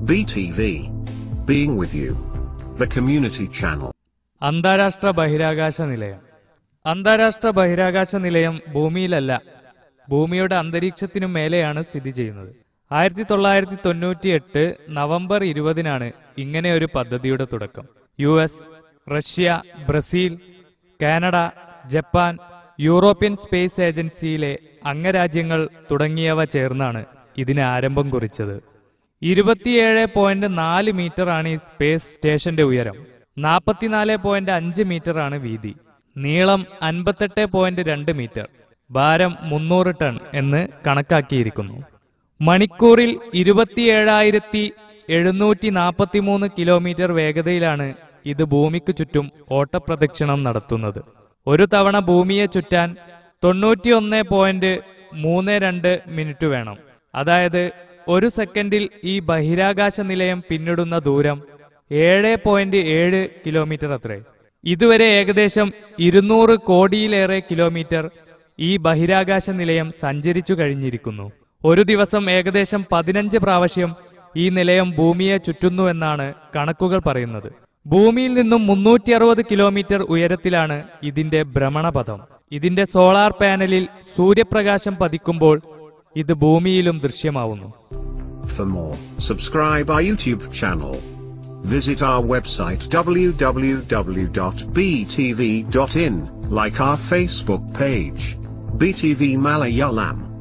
BTV. Being with you. The community channel. അന്താരാഷ്ട്ര ബഹിരാകാശ നിലയം അന്താരാഷ്ട്ര ബഹിരാകാശ നിലയം ഭൂമിയിലല്ല ഭൂമിയുടെ അന്തരീക്ഷത്തിനു മേലെയാണ് സ്ഥിതി ചെയ്യുന്നത് ആയിരത്തി തൊള്ളായിരത്തി തൊണ്ണൂറ്റി എട്ട് നവംബർ ഇരുപതിനാണ് ഇങ്ങനെ ഒരു പദ്ധതിയുടെ തുടക്കം U S Russia Brazil Canada Japan European space ഏജൻസിയിലെ അംഗരാജ്യങ്ങൾ തുടങ്ങിയവ ചേർന്നാണ് ഇതിന് ആരംഭം കുറിച്ചത് ഇരുപത്തിയേഴ് പോയിന്റ് നാല് മീറ്റർ ആണ് ഈ സ്പേസ് സ്റ്റേഷന്റെ ഉയരം നാൽപ്പത്തിനാല് പോയിന്റ് അഞ്ച് മീറ്റർ ആണ് വീതി നീളം അൻപത്തെട്ട് പോയിന്റ് രണ്ട് മീറ്റർ ഭാരം മുന്നൂറ് ടൺ എന്ന് കണക്കാക്കിയിരിക്കുന്നു മണിക്കൂറിൽ ഇരുപത്തിയേഴായിരത്തി എഴുന്നൂറ്റി നാൽപ്പത്തി മൂന്ന് കിലോമീറ്റർ വേഗതയിലാണ് ഇത് ഭൂമിക്ക് ചുറ്റും ഓട്ടപ്രദക്ഷിണം നടത്തുന്നത് ഒരു തവണ ഭൂമിയെ ചുറ്റാൻ തൊണ്ണൂറ്റിയൊന്ന് പോയിന്റ് മൂന്ന് രണ്ട് മിനിറ്റ് വേണം അതായത് ഒരു സെക്കൻഡിൽ ഈ ബഹിരാകാശ നിലയം പിന്നിടുന്ന ദൂരം ഏഴ് പോയിന്റ് ഏഴ് കിലോമീറ്റർ അത്രേ ഇതുവരെ ഏകദേശം ഇരുന്നൂറ് കോടിയിലേറെ കിലോമീറ്റർ ഈ ബഹിരാകാശ നിലയം സഞ്ചരിച്ചു കഴിഞ്ഞിരിക്കുന്നു ഒരു ദിവസം ഏകദേശം പതിനഞ്ച് പ്രാവശ്യം ഈ നിലയം ഭൂമിയെ ചുറ്റുന്നു എന്നാണ് കണക്കുകൾ പറയുന്നത് ഭൂമിയിൽ നിന്നും മുന്നൂറ്റി അറുപത് കിലോമീറ്റർ ഉയരത്തിലാണ് ഇതിന്റെ ഭ്രമണപഥം ഇതിന്റെ സോളാർ പാനലിൽ സൂര്യപ്രകാശം പതിക്കുമ്പോൾ ഇത് ഭൂമിയിലും ദൃശ്യമാവുന്നു For more, subscribe our YouTube channel. Visit our website www.btv.in, like our Facebook page. BTV Malayalam.